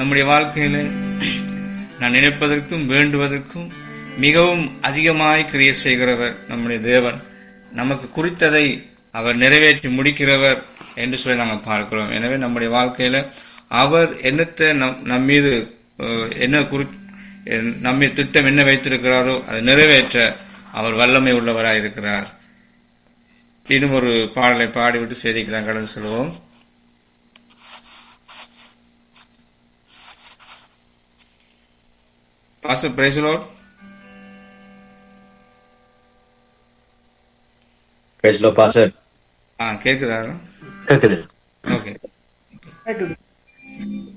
நம்முடைய வாழ்க்கையில நான் நினைப்பதற்கும் வேண்டுவதற்கும் மிகவும் அதிகமாய் கிரிய செய்கிறவர் நம்முடைய தேவன் நமக்கு குறித்ததை அவர் நிறைவேற்றி முடிக்கிறவர் என்று சொல்லி நாங்கள் பார்க்கிறோம் எனவே நம்முடைய வாழ்க்கையில அவர் என்னத்தை நம் நம் மீது அஹ், என்ன குறி என்- நம்மை திட்டம் என்ன வைத்திருக்கிறாரோ அதை நிறைவேற்ற அவர் வல்லமை உள்ளவராய் இருக்கிறார் இன்னும் ஒரு பாடலை பாடிவிட்டு செய்திக்கு நான் கடந்து செல்வோம் பாச பிரைசலோட் பிரைஸ் லோ பாஸ்டர் ஆ கேக்குதா கேக்குது ஓகே கேக்குது